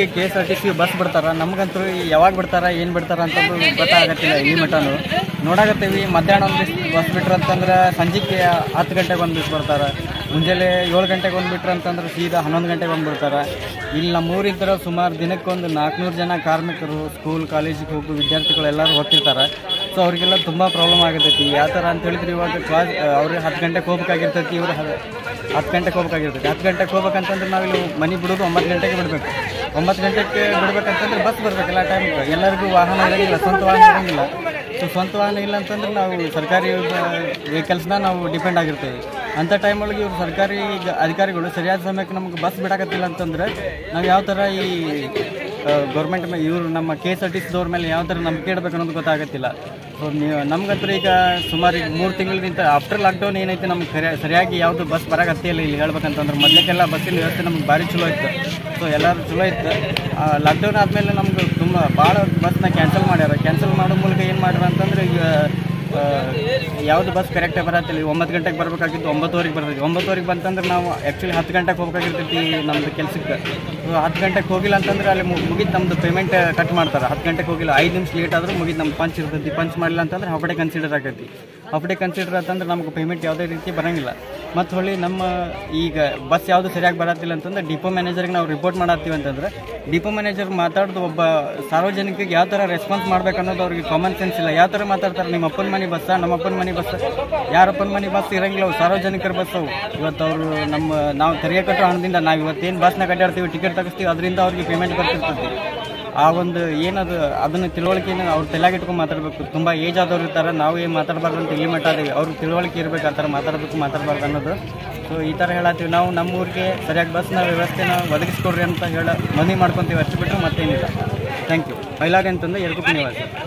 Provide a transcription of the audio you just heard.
ಸಂಜೆಗೆ K S R T C bus ಬಿಡ್ತಾರ ನಮ್ಗಂತೂ ಯಾವಾಗ ಬಿಡ್ತಾರ ಏನು ಬಿಡ್ತಾರ ಅಂತಂದು ಗೊತ್ತಾಗತ್ತಿಲ್ಲ ಇಲ್ಲಿ ಮಟನು ನೋಡಾಕತ್ತೀವಿ ಮಧ್ಯಾಹ್ನ ಒಂದು ಬಸ್ ಬಿಟ್ರ ಅಂತಂದ್ರೆ ಸಂಜೆಗೆ ಹತ್ತು ಗಂಟೆಗೆ ಒಂದು ಬಸ್ ಬರ್ತಾರೆ ಮುಂಜಾನೆ ಏಳು ಗಂಟೆಗೆ ಒಂದು ಬಿಟ್ರ ಅಂತಂದ್ರೆ ಸೀದಾ ಹನ್ನೊಂದು ಗಂಟೆಗೆ ಒಂದು ಬಿಡ್ತಾರೆ ಇಲ್ಲಿ ನಮ್ಮ ಊರಿದ್ದ ಸುಮಾರು ದಿನಕ್ಕೊಂದು ನಾಲ್ಕುನೂರು ಜನ ಕಾರ್ಮಿಕರು ಸ್ಕೂಲ್ ಕಾಲೇಜಿಗೆ ಹೋಗೋ ವಿದ್ಯಾರ್ಥಿಗಳು ಎಲ್ಲರೂ ಹೋಗ್ತಿರ್ತಾರೆ ಸೊ ಅವರಿಗೆಲ್ಲ ತುಂಬ ಪ್ರಾಬ್ಲಮ್ ಆಗತೈತಿ ಯಾವ ಥರ ಅಂತ ಹೇಳಿದ್ರೆ ಇವಾಗ ಕ್ಲಾಸ್ ಅವ್ರಿಗೆ ಹತ್ತು ಗಂಟೆಗೆ ಹೋಗ್ಬೇಕಾಗಿರ್ತೈತಿ ಇವ್ರು ಹ- ಹತ್ತು ಗಂಟೆಗೆ ಹೋಗ್ಬೇಕಾಗಿರ್ತೈತಿ ಹತ್ತು ಗಂಟೆಗೆ ಹೋಗ್ಬೇಕಂತಂದ್ರೆ ನಾವು ಇಲ್ಲಿ ಮನೆ ಬಿಡೋದು ಒಂಬತ್ತು ಗಂಟೆಗೆ ಬಿಡಬೇಕು ಒಂಬತ್ತು ಗಂಟೆಗೆ ಬಿಡ್ಬೇಕಂತಂದ್ರೆ ಬಸ್ ಬರಬೇಕಲ್ಲ ಟೈಮ್ಗೆ ಎಲ್ಲರಿಗೂ ವಾಹನ ಇರೋಂಗಿಲ್ಲ ಸ್ವಂತ ವಾಹನ ಇರೋಂಗಿಲ್ಲ ಸೊ ಸ್ವಂತ ವಾಹನ ಇಲ್ಲ ಅಂತಂದ್ರೆ ನಾವು ಸರ್ಕಾರಿ ವೆಹಿಕಲ್ಸ್ನ ನಾವು ಡಿಪೆಂಡ್ ಆಗಿರ್ತೇವೆ ಅಂಥ ಟೈಮ್ ಒಳಗೆ ಇವ್ರು ಸರ್ಕಾರಿ ಗ- ಅಧಿಕಾರಿಗಳು ಸರಿಯಾದ ಸಮಯಕ್ಕೆ ನಮ್ಗೆ ಬಸ್ ಬಿಡಾಕತ್ತಿಲ್ಲ ಅಂತಂದ್ರೆ ನಾವು ಯಾವ ಥರ ಈ ಗೌರ್ಮೆಂಟ್ ಮೇಲೆ ಇವರು ನಮ್ಮ ಕೆ ಎಸ್ ಆರ್ ಟಿ ಸಿದವ್ರ ಮೇಲೆ ಯಾವ ಥರ ನಂಬಿಕೆ ಇಡಬೇಕು ಅನ್ನೋದು ಗೊತ್ತಾಗತ್ತಿಲ್ಲ ಸೊ ನೀವು ನಮ್ಗಂತೂ ಈಗ ಸುಮಾರು ಈಗ ಮೂರು ತಿಂಗಳಿಂದ ಆಫ್ಟರ್ ಲಾಕ್ಡೌನ್ ಏನೈತೆ ನಮ್ಗೆ ಸರಿಯಾ ಸರಿಯಾಗಿ ಯಾವುದು ಬಸ್ ಬರಾಕತ್ತಿಲ್ಲ ಇಲ್ಲಿ ಹೇಳ್ಬೇಕಂತಂದ್ರೆ ಮೊದಲಕ್ಕೆಲ್ಲ ಬಸ್ಸಿನ ವ್ಯವಸ್ಥೆ ನಮ್ಗೆ ಭಾರಿ ಚಲೋ ಇತ್ತು ಸೊ ಎಲ್ಲರೂ ಚಲೋ ಇತ್ತು ಲಾಕ್ಡೌನ್ ಆದಮೇಲೆ ನಮ್ಗೆ ತುಂಬ ಭಾಳ ಬಸ್ನ ಕ್ಯಾನ್ಸಲ್ ಮಾಡ್ಯಾರ ಕ್ಯಾನ್ಸಲ್ ಮಾಡೋ ಮೂಲಕ ಏನು ಮಾಡ್ಯಾರ ಅಂತಂದ್ರೆ ಈಗ ಆ, ಯಾವುದು ಬಸ್ ಕರೆಕ್ಟಾಗಿ ಬರತ್ತಿಲ್ಲ ಈಗ ಒಂಬತ್ತು ಗಂಟೆಗೆ ಬರಬೇಕಾಗಿತ್ತು ಒಂಬತ್ತುವರೆಗೆ ಬರ್ತೈತಿ ಒಂಬತ್ತುವರೆಗೆ ಬಂತಂದ್ರೆ ನಾವು ಆ್ಯಕ್ಚುಲಿ ಹತ್ತು ಗಂಟೆಗೆ ಹೋಗ್ಬೇಕಾಗಿರ್ತೈತಿ ನಮ್ಮದು ಕೆಲಸಕ್ಕೆ ಸೊ ಹತ್ತು ಗಂಟೆಗೆ ಹೋಗಿಲ್ಲ ಅಂತಂದ್ರೆ ಅಲ್ಲಿ ಮುಗಿದು ನಮ್ಮದು ಪೇಮೆಂಟ್ ಕಟ್ ಮಾಡ್ತಾರೆ ಹತ್ತು ಗಂಟೆಗೆ ಹೋಗಿಲ್ಲ ಐದು ನಿಮಿಷ ಲೇಟ್ ಆದರೂ ಮುಗಿದು ನಮ್ಮ ಪಂಚ್ ಇರ್ತೈತಿ ಪಂಚ್ ಮಾಡಿಲ್ಲ ಅಂತಂದ್ರೆ ಹಾಫ್ ಡೇ ಕನ್ಸಿಡರ್ ಆಗೈತಿ ಹಾಫ್ ಡೇ ಕನ್ಸಿಡರ್ ಅಂತಂದ್ರೆ ನಮ್ಗೆ ಪೇಮೆಂಟ್ ಯಾವುದೇ ರೀತಿ ಬರೋಂಗಿಲ್ಲ ಮತ್ತು ಹೊಳ್ಳಿ ನಮ್ಮ ಈಗ ಬಸ್ ಯಾವುದು ಸರಿಯಾಗಿ ಬರತ್ತಿಲ್ಲ ಅಂತಂದ್ರೆ ಡಿಪೋ ಮ್ಯಾನೇಜರ್ಗೆ ನಾವು ರಿಪೋರ್ಟ್ ಮಾಡತ್ತೀವಿ ಅಂತಂದ್ರೆ ಡಿಪೋ ಮ್ಯಾನೇಜರ್ ಮಾತಾಡೋದು ಒಬ್ಬ ಸಾರ್ವಜನಿಕರಿಗೆ ಯಾವ ಥರ ರೆಸ್ಪಾನ್ಸ್ ಮಾಡ್ಬೇಕು ಅನ್ನೋದು ಅವ್ರಿಗೆ ಕಾಮನ್ ಸೆನ್ಸ್ ಇಲ್ಲ ಯಾವ ಥರ ಮಾತಾಡ್ತಾರೆ ನಿಮ್ಮ ಅಪ್ಪನ ಮನೆ ಬಸ್ಸ ನಮ್ಮ ಅಪ್ಪನ ಮನೆ ಬಸ್ ಯಾರಪ್ಪನ ಮನೆ ಬಸ್ ಇರಂಗಿಲ್ಲ ಅವು ಸಾರ್ವಜನಿಕರ ಬಸ್ ಅವು ಇವತ್ತು ಅವರು ನಮ್ಮ ನಾವು ತೆರಿಗೆ ಕಟ್ಟೋ ಹಣದಿಂದ ನಾವು ಇವತ್ತೇನು ಬಸ್ನ ಕಟ್ಟಾಡ್ತೀವಿ ಟಿಕೆಟ್ ತೆಗಿಸ್ತೀವಿ ಅದರಿಂದ ಅವ್ರಿಗೆ ಪೇಮೆಂಟ್ ಬರ್ತಿರ್ತೈತಿ ಆ ಒಂದು ಏನದು ಅದನ್ನು ತಿಳುವಳಿಕೆನ ಅವ್ರು ತಲೆಯಾಗಿ ಇಟ್ಕೊಂಡು ಮಾತಾಡಬೇಕು ತುಂಬ ಏಜ್ ಆದವ್ರು ಇರ್ತಾರೆ ನಾವು ಏನು ಮಾತಾಡಬಾರ್ದು ಅಂತ ಇಲ್ಲಿ ಮಟ್ಟ ಅದೇವಿ ಅವ್ರಿಗೆ ತಿಳುವಳಿಕೆ ಇರಬೇಕು ಆ ಥರ ಮಾತಾಡಬೇಕು ಮಾತಾಡಬಾರ್ದು ಅನ್ನೋದು ಸೊ ಈ ಥರ ಹೇಳತ್ತೀವಿ ನಾವು ನಮ್ಮ ಊರಿಗೆ ಸರಿಯಾಗಿ ಬಸ್ನ ವ್ಯವಸ್ಥೆನ ಒದಗಿಸ್ಕೊಡ್ರಿ ಅಂತ ಹೇಳ ಮನವಿ ಮಾಡ್ಕೊತೀವಿ ಅಷ್ಟು ಬಿಟ್ಟರೆ ಮತ್ತೇನಿಲ್ಲ ಥ್ಯಾಂಕ್ ಯು ಮೈಲಾರಿ ಅಂತಂದು ಎರಡು ನಿವಾಸ